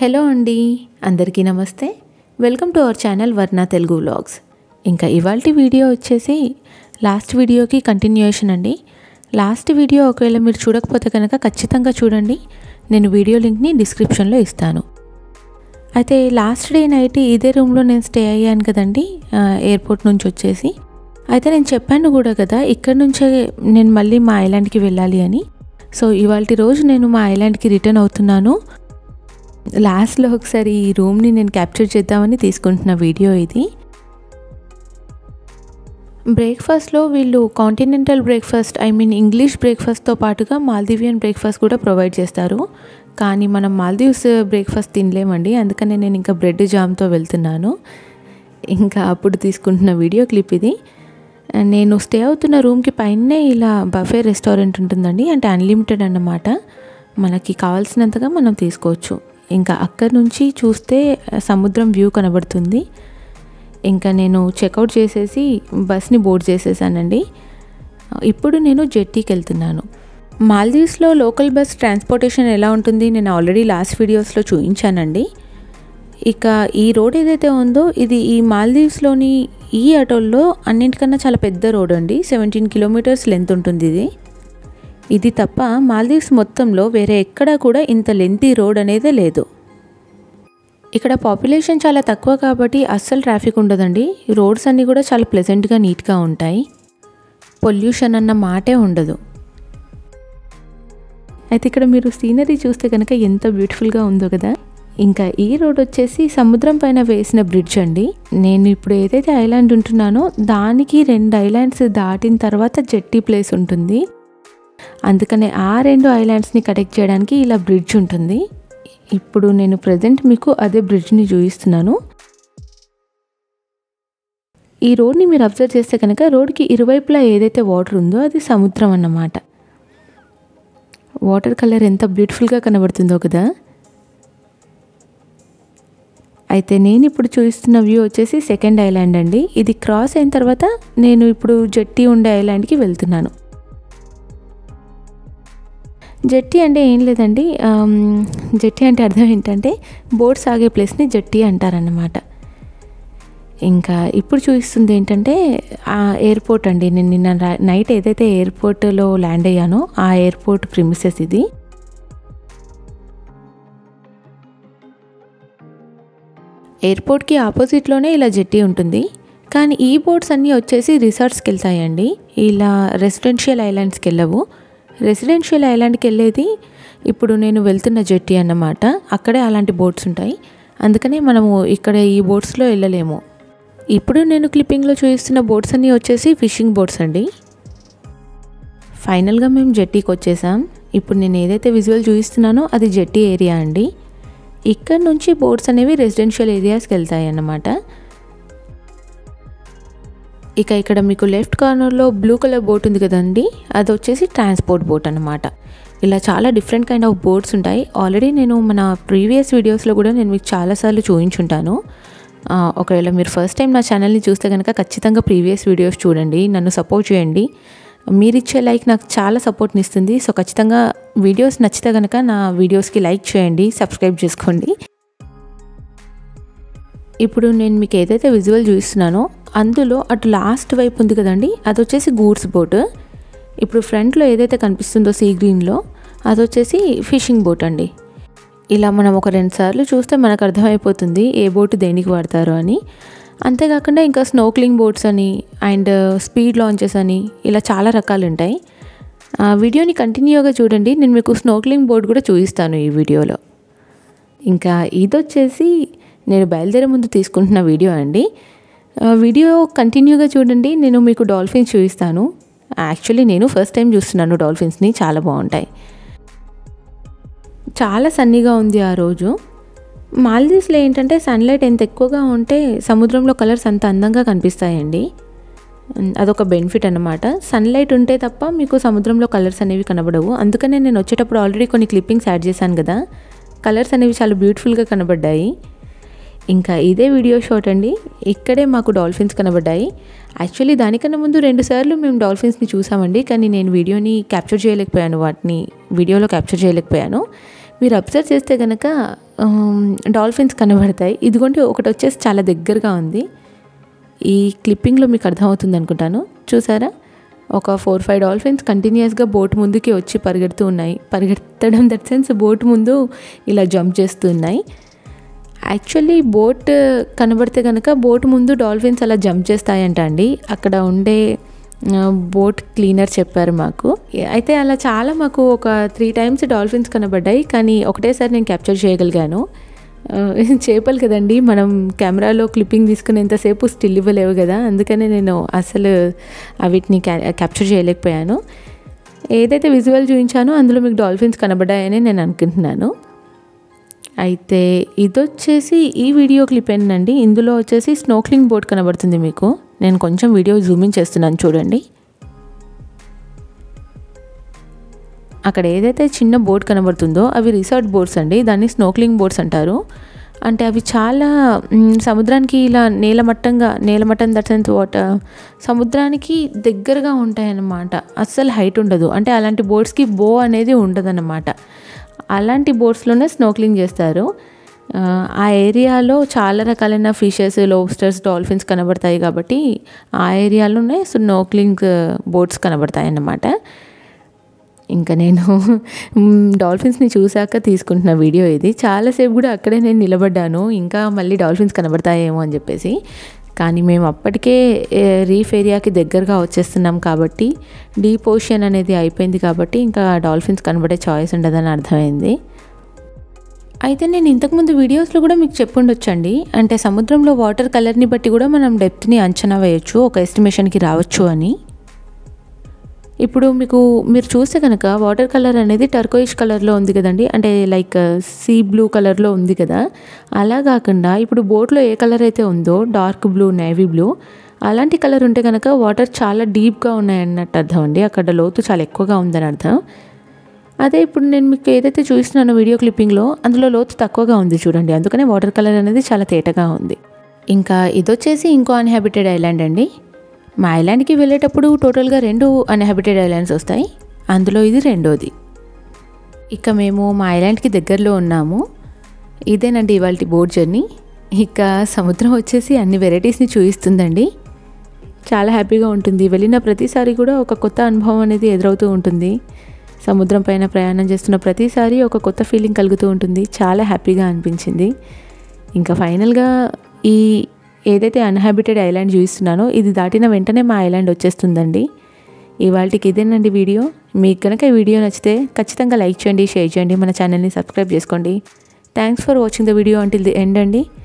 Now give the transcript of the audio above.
hello అండి అందరికీ నమస్తే వెల్కమ్ టు అవర్ ఛానల్ వర్ణ తెలుగు వ్లాగ్స్ ఇంకా ఇవాళ వీడియో వచ్చేసి లాస్ట్ వీడియోకి కంటిన్యూయేషన్ అండి లాస్ట్ వీడియో ఒకవేళ మీరు చూడకపోతే కనుక ఖచ్చితంగా చూడండి నేను వీడియో లింక్ని డిస్క్రిప్షన్లో ఇస్తాను అయితే లాస్ట్ డే నైట్ ఇదే రూమ్లో నేను స్టే అయ్యాను కదండి ఆ, ఎయిర్పోర్ట్ నుంచి వచ్చేసి అయితే నేను చెప్పాను కూడా కదా ఇక్కడ నుంచే నేను మళ్ళీ మా ఐలాండ్కి వెళ్ళాలి అని సో ఇవాళ రోజు నేను మా ఐలాండ్కి రిటర్న్ అవుతున్నాను లాస్ట్లో ఒకసారి ఈ రూమ్ని నేను క్యాప్చర్ చేద్దామని తీసుకుంటున్న వీడియో ఇది బ్రేక్ఫాస్ట్లో వీళ్ళు continental breakfast I mean English బ్రేక్ఫాస్ట్తో పాటుగా మాల్దీవియన్ బ్రేక్ఫాస్ట్ కూడా ప్రొవైడ్ చేస్తారు కానీ మనం మాల్దీవ్స్ బ్రేక్ఫాస్ట్ తినలేమండి అందుకనే నేను ఇంకా బ్రెడ్ జామ్తో వెళ్తున్నాను ఇంకా అప్పుడు తీసుకుంటున్న వీడియో క్లిప్ ఇది నేను స్టే అవుతున్న రూమ్కి పైనే ఇలా బఫే రెస్టారెంట్ ఉంటుందండి అంటే అన్లిమిటెడ్ అన్నమాట మనకి కావాల్సినంతగా మనం తీసుకోవచ్చు ఇంకా అక్కడి నుంచి చూస్తే సముద్రం వ్యూ కనబడుతుంది ఇంకా నేను చెక్అవుట్ చేసేసి బస్ని బోర్డ్ చేసేసానండి ఇప్పుడు నేను జెట్టీకి వెళ్తున్నాను మాల్దీవ్స్లో లోకల్ బస్ ట్రాన్స్పోర్టేషన్ ఎలా ఉంటుంది నేను ఆల్రెడీ లాస్ట్ వీడియోస్లో చూపించానండి ఇక ఈ రోడ్ ఏదైతే ఉందో ఇది ఈ మాల్దీవ్స్లోని ఈ అటోల్లో అన్నింటికన్నా చాలా పెద్ద రోడ్ అండి సెవెంటీన్ కిలోమీటర్స్ లెంత్ ఉంటుంది ఇది ఇది తప్ప మాల్దీవ్స్ మొత్తంలో వేరే ఎక్కడా కూడా ఇంత లెంతీ రోడ్ అనేదే లేదు ఇక్కడ పాపులేషన్ చాలా తక్కువ కాబట్టి అస్సలు ట్రాఫిక్ ఉండదండి రోడ్స్ అన్నీ కూడా చాలా ప్లెజెంట్గా నీట్గా ఉంటాయి పొల్యూషన్ అన్న మాటే ఉండదు అయితే ఇక్కడ మీరు సీనరీ చూస్తే కనుక ఎంత బ్యూటిఫుల్గా ఉందో కదా ఇంకా ఈ రోడ్ వచ్చేసి సముద్రం పైన వేసిన బ్రిడ్జ్ అండి నేను ఇప్పుడు ఏదైతే ఐలాండ్ ఉంటున్నానో దానికి రెండు ఐలాండ్స్ దాటిన తర్వాత జెట్టి ప్లేస్ ఉంటుంది అందుకనే ఆ రెండు ఐలాండ్స్ని కనెక్ట్ చేయడానికి ఇలా బ్రిడ్జ్ ఉంటుంది ఇప్పుడు నేను ప్రజెంట్ మీకు అదే బ్రిడ్జ్ని చూపిస్తున్నాను ఈ రోడ్ని మీరు అబ్జర్వ్ చేస్తే కనుక రోడ్కి ఇరువైపులా ఏదైతే వాటర్ ఉందో అది సముద్రం అన్నమాట వాటర్ కలర్ ఎంత బ్యూటిఫుల్గా కనబడుతుందో కదా అయితే నేను ఇప్పుడు చూపిస్తున్న వ్యూ వచ్చేసి సెకండ్ ఐలాండ్ అండి ఇది క్రాస్ అయిన తర్వాత నేను ఇప్పుడు జెట్టి ఉండే ఐలాండ్కి వెళ్తున్నాను జెట్టి అంటే ఏం లేదండి ఆమ్, జెట్టి అంటే అర్థం ఏంటంటే బోట్స్ ఆగే ప్లేస్ని జెట్టి అంటారన్నమాట ఇంకా ఇప్పుడు చూపిస్తుంది ఏంటంటే ఆ ఎయిర్పోర్ట్ అండి నేను నిన్న రా- నైట్ ఏదైతే ఎయిర్పోర్ట్లో ల్యాండ్ అయ్యానో ఆ ఎయిర్పోర్ట్ ప్రిమిసెస్ ఇది ఎయిర్పోర్ట్కి ఆపోజిట్లోనే ఇలా జెట్టి ఉంటుంది కానీ ఈ బోట్స్ అన్నీ వచ్చేసి రిసార్ట్స్కి వెళ్తాయండి ఇలా రెసిడెన్షియల్ ఐలాండ్స్కి వెళ్ళవు రెసిడెన్షియల్ ఐలాండ్కి వెళ్ళేది ఇప్పుడు నేను వెళ్తున్న జెట్టి అన్నమాట అక్కడే అలాంటి బోట్స్ ఉంటాయి అందుకనే మనము ఇక్కడ ఈ బోట్స్లో వెళ్ళలేము ఇప్పుడు నేను క్లిప్పింగ్లో చూపిస్తున్న బోట్స్ అన్నీ వచ్చేసి ఫిషింగ్ బోట్స్ అండి ఫైనల్గా మేము జెట్టీకి వచ్చేసాం ఇప్పుడు నేను ఏదైతే విజువల్ చూపిస్తున్నానో అది జెట్టి ఏరియా అండి ఇక్కడ నుంచి బోట్స్ అనేవి రెసిడెన్షియల్ ఏరియాస్కి వెళ్తాయి అన్నమాట ఇక ఇక్కడ మీకు లెఫ్ట్ కార్నర్లో బ్లూ కలర్ బోట్ ఉంది కదండి అది వచ్చేసి ట్రాన్స్పోర్ట్ బోట్ అనమాట ఇలా చాలా డిఫరెంట్ కైండ్ ఆఫ్ బోట్స్ ఉంటాయి ఆల్రెడీ నేను మన ప్రీవియస్ వీడియోస్లో కూడా నేను మీకు చాలాసార్లు చూపించుంటాను ఆ, ఒకవేళ మీరు ఫస్ట్ టైం నా ఛానల్ని చూస్తే కనుక ఖచ్చితంగా ప్రీవియస్ వీడియోస్ చూడండి నన్ను సపోర్ట్ చేయండి మీరు ఇచ్చే లైక్ నాకు చాలా సపోర్ట్ని ఇస్తుంది సో ఖచ్చితంగా వీడియోస్ నచ్చితే కనుక నా వీడియోస్కి లైక్ చేయండి సబ్స్క్రైబ్ చేసుకోండి ఇప్పుడు నేను మీకు ఏదైతే విజువల్ చూపిస్తున్నానో అందులో అటు లాస్ట్ వైపు ఉంది కదండి అది వచ్చేసి గూడ్స్ బోట్ ఇప్పుడు ఫ్రంట్లో ఏదైతే కనిపిస్తుందో సీ గ్రీన్లో అది వచ్చేసి ఫిషింగ్ బోట్ అండి ఇలా మనం ఒక రెండు సార్లు చూస్తే మనకు అర్థమైపోతుంది ఏ బోట్ దేనికి వాడతారు అని అంతేకాకుండా ఇంకా స్నోక్లింగ్ బోట్స్ అని అండ్ స్పీడ్ లాంచెస్ అని ఇలా చాలా రకాలు ఉంటాయి ఆ వీడియోని కంటిన్యూగా చూడండి నేను మీకు స్నోక్లింగ్ బోట్ కూడా చూపిస్తాను ఈ వీడియోలో ఇంకా ఇది వచ్చేసి నేను బయలుదేరే ముందు తీసుకుంటున్న వీడియో అండి ఆ, వీడియో కంటిన్యూగా చూడండి నేను మీకు డాల్ఫిన్స్ చూపిస్తాను యాక్చువల్లీ నేను ఫస్ట్ టైం చూస్తున్నాను డాల్ఫిన్స్ని చాలా బాగుంటాయి చాలా సన్నీగా ఉంది ఆ రోజు మాల్దీవ్స్లో ఏంటంటే సన్లైట్ ఎంత ఎక్కువగా ఉంటే సముద్రంలో కలర్స్ అంత అందంగా కనిపిస్తాయండి ఉమ్, అదొక బెనిఫిట్ అనమాట సన్లైట్ ఉంటే తప్ప మీకు సముద్రంలో కలర్స్ అనేవి కనబడవు అందుకనే నేను వచ్చేటప్పుడు ఆల్రెడీ కొన్ని క్లిప్పింగ్స్ యాడ్ చేశాను కదా కలర్స్ అనేవి చాలా బ్యూటిఫుల్గా కనబడ్డాయి ఇంకా ఇదే వీడియో షాట్ అండి ఇక్కడే మాకు డాల్ఫిన్స్ కనబడ్డాయి యాక్చువల్లీ దానికన్నా ముందు రెండు సార్లు మేము డాల్ఫిన్స్ని చూసామండి కానీ నేను వీడియోని క్యాప్చర్ చేయలేకపోయాను వాటిని వీడియోలో క్యాప్చర్ చేయలేకపోయాను మీరు అబ్జర్వ్ చేస్తే కనుక డాల్ఫిన్స్ కనబడతాయి ఇదిగోండి ఒకటి వచ్చేసి చాలా దగ్గరగా ఉంది ఈ క్లిప్పింగ్లో మీకు అర్థమవుతుంది అనుకుంటాను చూసారా ఒక ఫోర్ ఫైవ్ డాల్ఫిన్స్ కంటిన్యూస్గా బోట్ ముందుకి వచ్చి పరిగెడుతూ ఉన్నాయి పరిగెత్తడం దట్ సెన్స్ బోట్ ముందు ఇలా జంప్ చేస్తూ ఉన్నాయి యాక్చువల్లీ బోట్ కనబడితే కనుక బోట్ ముందు డాల్ఫిన్స్ అలా జంప్ చేస్తాయంట అండి అక్కడ ఉండే బోట్ క్లీనర్ చెప్పారు మాకు అయితే అలా చాలా మాకు ఒక త్రీ టైమ్స్ డాల్ఫిన్స్ కనబడ్డాయి కానీ ఒకటేసారి నేను క్యాప్చర్ చేయగలిగాను చేపలు కదండి మనం కెమెరాలో క్లిప్పింగ్ తీసుకునేంతసేపు స్టిల్ ఇవ్వలేవు కదా అందుకనే నేను అసలు వీటిని క్యాప్చర్ చేయలేకపోయాను ఏదైతే విజువల్ చూపించానో అందులో మీకు డాల్ఫిన్స్ కనబడ్డాయని నేను అనుకుంటున్నాను అయితే ఇది వచ్చేసి ఈ వీడియో క్లిప్ ఏంటండి ఇందులో వచ్చేసి స్నోక్లింగ్ బోట్ కనబడుతుంది మీకు నేను కొంచెం వీడియో జూమింగ్ చేస్తున్నాను చూడండి అక్కడ ఏదైతే చిన్న బోట్ కనబడుతుందో అవి రిసార్ట్ బోట్స్ అండి దాన్ని స్నోక్లింగ్ బోట్స్ అంటారు అంటే అవి చాలా సముద్రానికి ఇలా నేలమట్టంగా నేలమట్టం దర్శన వాటర్ సముద్రానికి దగ్గరగా ఉంటాయన్నమాట అస్సలు హైట్ ఉండదు అంటే అలాంటి బోట్స్కి బో అనేది ఉండదన్నమాట అలాంటి బోట్స్లోనే స్నోక్లింగ్ చేస్తారు ఆ ఏరియాలో చాలా రకాలైన ఫిషెస్ లోబ్స్టర్స్ డాల్ఫిన్స్ కనబడతాయి కాబట్టి ఆ ఏరియాలోనే స్నోక్లింగ్ బోట్స్ కనబడతాయి అన్నమాట ఇంకా నేను డాల్ఫిన్స్ని చూశాక తీసుకుంటున్న వీడియో ఇది చాలాసేపు కూడా అక్కడే నేను నిలబడ్డాను ఇంకా మళ్ళీ డాల్ఫిన్స్ కనబడతాయేమో అని చెప్పేసి కానీ మేము అప్పటికే రీఫ్ ఏరియాకి దగ్గరగా వచ్చేస్తున్నాం కాబట్టి డీప్ ఓషన్ అనేది అయిపోయింది కాబట్టి ఇంకా డాల్ఫిన్స్ కనబడే చాయిస్ ఉండదని అర్థమైంది అయితే నేను ఇంతకుముందు వీడియోస్లో కూడా మీకు చెప్పుండొచ్చండి అంటే సముద్రంలో వాటర్ కలర్ని బట్టి కూడా మనం డెప్త్ని అంచనా వేయొచ్చు ఒక ఎస్టిమేషన్కి రావచ్చు అని ఇప్పుడు మీకు మీరు చూస్తే కనుక వాటర్ కలర్ అనేది టర్కోయిష్ కలర్లో ఉంది కదండి అంటే లైక్ సీ బ్లూ కలర్లో ఉంది కదా అలా కాకుండా ఇప్పుడు బోట్లో ఏ కలర్ అయితే ఉందో డార్క్ బ్లూ నేవీ బ్లూ అలాంటి కలర్ ఉంటే కనుక వాటర్ చాలా డీప్గా ఉన్నాయన్నట్టు అర్థం అండి అక్కడ లోతు చాలా ఎక్కువగా ఉందని అర్థం అదే ఇప్పుడు నేను మీకు ఏదైతే చూస్తున్నానో వీడియో క్లిప్పింగ్లో అందులో లోతు తక్కువగా ఉంది చూడండి అందుకనే వాటర్ కలర్ అనేది చాలా తేటగా ఉంది ఇంకా ఇదొచ్చేసి ఇంకో అన్హాబిటెడ్ ఐలాండ్ అండి మా ఐలాండ్కి వెళ్ళేటప్పుడు టోటల్గా రెండు అన్హాబిటెడ్ ఐలాండ్స్ వస్తాయి అందులో ఇది రెండోది ఇక మేము మా ఐలాండ్కి దగ్గరలో ఉన్నాము ఇదేనండి ఇవాళ బోట్ జర్నీ ఇక సముద్రం వచ్చేసి అన్ని వెరైటీస్ని చూపిస్తుందండి చాలా హ్యాపీగా ఉంటుంది వెళ్ళిన ప్రతిసారి కూడా ఒక కొత్త అనుభవం అనేది ఎదురవుతూ ఉంటుంది సముద్రం పైన ప్రయాణం చేస్తున్న ప్రతిసారి ఒక కొత్త ఫీలింగ్ కలుగుతూ ఉంటుంది చాలా హ్యాపీగా అనిపించింది ఇంకా ఫైనల్గా ఈ ఏదైతే అన్హాబిటెడ్ ఐలాండ్ చూపిస్తున్నానో ఇది దాటిన వెంటనే మా ఐలాండ్ వచ్చేస్తుందండి ఇవాళకి ఇదేనండి వీడియో మీకు కనుక ఈ వీడియో నచ్చితే ఖచ్చితంగా లైక్ చేయండి షేర్ చేయండి మన ఛానల్ని సబ్స్క్రైబ్ చేసుకోండి thanks for watching the video until the end అండి